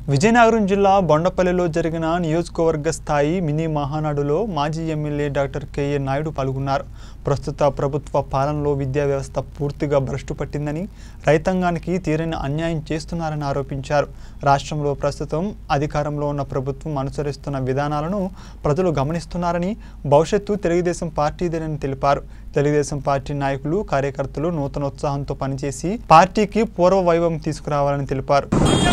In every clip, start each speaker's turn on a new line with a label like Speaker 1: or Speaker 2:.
Speaker 1: విజయనగరం జిల్లా బొండపల్లిలో జరిగిన నియోజకవర్గ స్థాయి మినీ మహానాడులో మాజీ ఎమ్మెల్యే డాక్టర్ కెఏ నాయుడు పాల్గొన్నారు ప్రస్తుత ప్రభుత్వ పాలనలో విద్యా వ్యవస్థ పూర్తిగా భ్రష్టు పట్టిందని రైతాంగానికి తీరని అన్యాయం చేస్తున్నారని ఆరోపించారు రాష్ట్రంలో ప్రస్తుతం అధికారంలో ఉన్న ప్రభుత్వం అనుసరిస్తున్న విధానాలను ప్రజలు గమనిస్తున్నారని భవిష్యత్తు తెలుగుదేశం పార్టీదేనని తెలిపారు తెలుగుదేశం పార్టీ నాయకులు కార్యకర్తలు నూతనోత్సాహంతో పనిచేసి పార్టీకి పూర్వ వైభవం తీసుకురావాలని తెలిపారు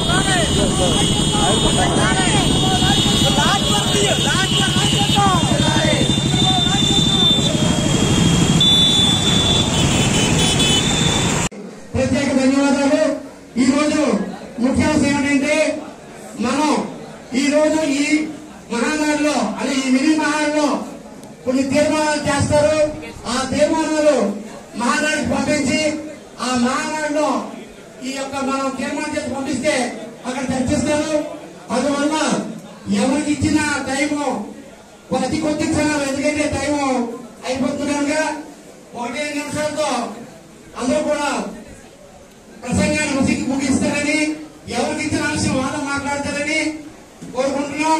Speaker 2: ప్రత్యేక ధన్యవాదాలు ఈ రోజు ముఖ్యాంశం ఏంటంటే మనం ఈ రోజు ఈ మహానాడులో అంటే ఈ మినీ మహానాడులో కొన్ని తీర్మానాలు చేస్తారు ఆ తీర్మానాలు మహానాడుకి పంపించి ఆ మహానాడులో ఈ యొక్క మనం తీర్మానం చేసి పంపిస్తే అక్కడ చర్చిస్తారు అందువల్ల ఎవరికి ఇచ్చిన టైము అతి కొద్ది క్షణాలు ఎందుకంటే టైము అయిపోతుంది కనుక ఒకటే నిమిషాలతో అందరూ కూడా ప్రసంగాన్ని ముసికి ముగిస్తారని ఎవరికి ఇచ్చిన అంశం వాళ్ళు మాట్లాడతారని కోరుకుంటున్నాం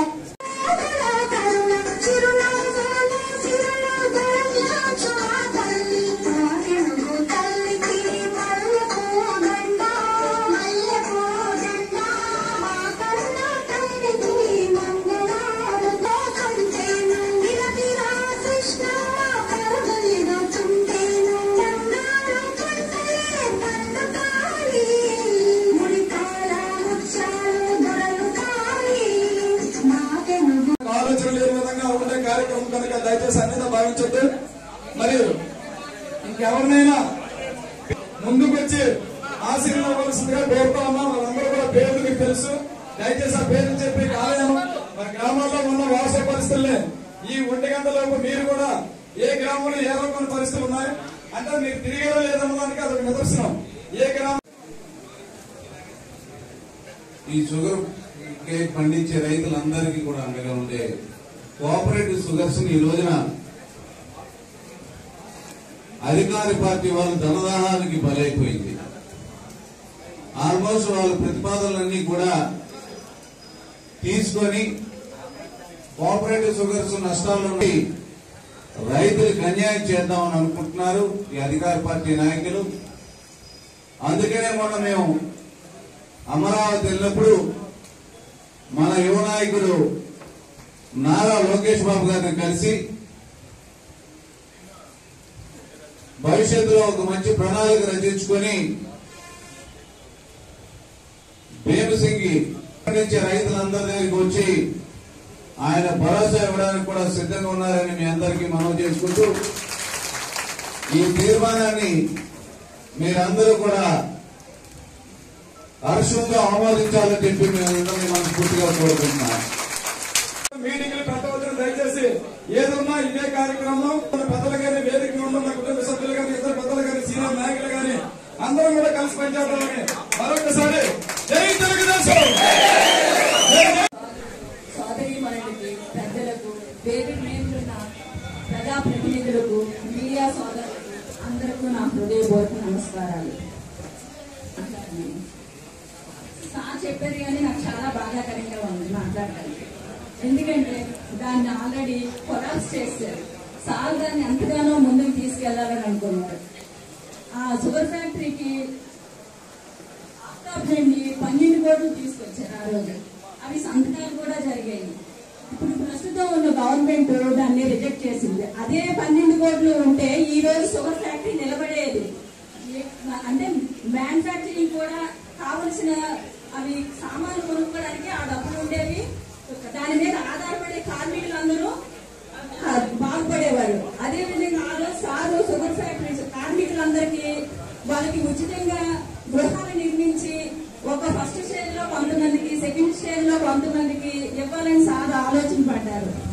Speaker 3: మాకెను
Speaker 4: ఆలోచన లేని విధంగా ఉండే కార్యక్రమం కనుక దయచేసి అన్నిదా భావించొద్దు మరియు ఇంకెవరినైనా ముందుకు వచ్చి ఆశీర్వదించవలసిందిగా కోరుతా ఉన్నాం వాళ్ళందరూ కూడా పేర్లు మీకు తెలుసు దయచేసి ఆ పేర్లు చెప్పి కాలేయం మన గ్రామాల్లో ఉన్న వారస పరిస్థితుల్ని ఈ ఒంటి గంటలోపు మీరు కూడా ఏ గ్రామంలో ఏ రకమైన పరిస్థితులు ఉన్నాయి అంటే మీరు తిరిగేదో లేదన్నదానికి అదొక నిదర్శనం ఏ గ్రామం
Speaker 5: ఈ షుగర్ కేక్ పండించే రైతులందరికీ కూడా అండగా ఉండే కోఆపరేటివ్ షుగర్స్ ఈ రోజున అధికార పార్టీ వాళ్ళు ధనదాహానికి బలైపోయింది ఆల్మోస్ట్ వాళ్ళ ప్రతిపాదనలన్నీ కూడా తీసుకొని కోఆపరేటివ్ షుగర్స్ నష్టాల నుండి రైతులకు అన్యాయం చేద్దామని అనుకుంటున్నారు ఈ అధికార పార్టీ నాయకులు అందుకనే మొన్న మేము అమరావతి వెళ్ళినప్పుడు మన యువ నాయకుడు నారా లోకేష్ బాబు గారిని కలిసి భవిష్యత్తులో ఒక మంచి ప్రణాళిక రచించుకొని భీమసింగి పండించే రైతులందరి దగ్గరికి వచ్చి ఆయన భరోసా ఇవ్వడానికి కూడా సిద్ధంగా ఉన్నారని మీ అందరికీ మనవి చేసుకుంటూ ఈ తీర్మానాన్ని మీరందరూ కూడా హర్షంగా ఆమోదించాలని చెప్పి మేము మనస్ఫూర్తిగా కోరుకుంటున్నాం
Speaker 4: మీటింగ్లు పెట్టవద్దని దయచేసి ఏదున్నా ఇదే కార్యక్రమంలో మన పెద్దలు గాని వేదిక ఉన్న కుటుంబ సభ్యులు గాని ఇతర పెద్దలు గాని సీనియర్ నాయకులు గాని అందరం కూడా కలిసి పనిచేద్దామని మరొకసారి జై తెలుగుదేశం జై జై
Speaker 6: సోదరీమణులకి పెద్దలకు వేదిక మీద ఉన్న ప్రజాప్రతినిధులకు మీడియా సోదరులకు అందరికీ నా హృదయపూర్వక నమస్కారాలు సార్ చెప్పారు కానీ నాకు చాలా బాధాకరంగా ఉంది మాట్లాడటానికి ఎందుకంటే దాన్ని ఆల్రెడీ కొలాప్స్ చేశారు సార్ దాన్ని ఎంతగానో ముందుకు తీసుకెళ్లాలని అనుకున్నారు ఆ షుగర్ ఫ్యాక్టరీకి ఆఫ్టాప్ నుండి పన్నెండు కోట్లు తీసుకొచ్చారు ఆ రోజు అవి సంతకాలు కూడా జరిగాయి ఇప్పుడు ప్రస్తుతం ఉన్న గవర్నమెంట్ దాన్ని రిజెక్ట్ చేసింది అదే పన్నెండు కోట్లు ఉంటే ఈ రోజు షుగర్ ఫ్యాక్టరీ నిలబడేది ఏ- అంటే మ్యానుఫ్యాక్చరింగ్ కూడా కావలసిన అవి సామాన్లు కొనుక్కోవడానికి ఆ డబ్బులు ఉండేవి దాని మీద ఆధారపడే కార్మికులందరూ ఆ, బాగుపడేవారు అదే విధంగా ఆ రోజు సారు షుగర్ ఫ్యాక్టరీస్ కార్మికులందరికీ వాళ్ళకి ఉచితంగా గృహాలు నిర్మించి ఒక ఫస్ట్ స్టేజ్ లో కొంతమందికి సెకండ్ స్టేజ్ లో కొంతమందికి ఇవ్వాలని సార్ ఆలోచన పడ్డారు